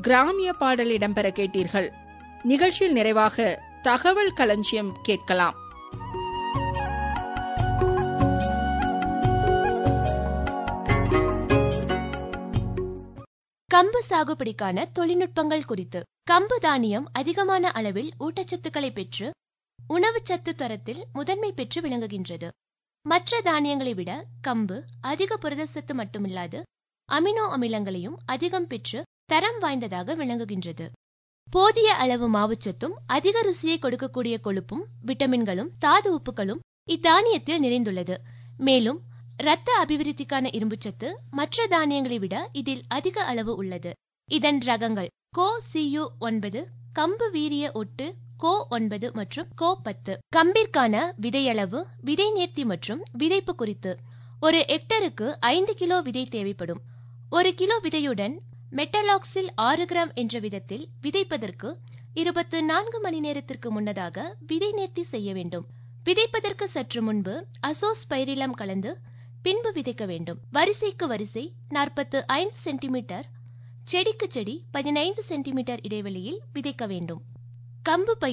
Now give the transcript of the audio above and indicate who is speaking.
Speaker 1: கிராமிய பாடல் இடம்பெற கேட்டீர்கள் நிகழ்ச்சியில் நிறைவாக தகவல் களஞ்சியம் கேட்கலாம்
Speaker 2: கம்பு சாகுபடிக்கான தொழில்நுட்பங்கள் குறித்து கம்பு தானியம் அதிகமான அளவில் ஊட்டச்சத்துக்களை பெற்று உணவுச்சத்து தரத்தில் முதன்மை பெற்று விளங்குகின்றது மற்ற தானியங்களை விட கம்பு அதிக புரதச்சத்து மட்டுமில்லாது அமினோ அமிலங்களையும் அதிகம் பெற்று தரம் வாய்ந்ததாக விளங்குகின்றது போதிய அளவு மாவுச்சத்தும் அதிக ருசியை கொடுக்கக்கூடிய கொழுப்பும் விட்டமின்களும் தாது உப்புகளும் இத்தானியத்தில் நிறைந்துள்ளது மேலும் இரத்த அபிவிருத்திக்கான இரும்புச்சத்து மற்ற தானியங்களை விட இதில் அதிக அளவு உள்ளது இதன் ரகங்கள் கோ சியு ஒன்பது கம்பு வீரிய ஒட்டு கோ ஒன்பது மற்றும் கோ பத்து கம்பிற்கான விதையளவு விதை நேர்த்தி மற்றும் விதைப்பு குறித்து ஒரு ஹெக்டருக்கு ஐந்து கிலோ விதை தேவைப்படும் ஒரு கிலோ விதையுடன் மெட்டலாக்சில் ஆறு கிராம் என்ற விதத்தில் விதைப்பதற்கு இருபத்து நான்கு மணி நேரத்திற்கு முன்னதாக விதை நேர்த்தி செய்ய வேண்டும் விதைப்பதற்கு சற்று முன்பு அசோஸ்பைரிலம் கலந்து பின்பு விதைக்க வேண்டும் வரிசைக்கு வரிசை நாற்பத்து ஐந்து சென்டிமீட்டர் செடிக்கு செடி பதினைந்து சென்டிமீட்டர் இடைவெளியில் விதைக்க வேண்டும் கம்பு பயிர்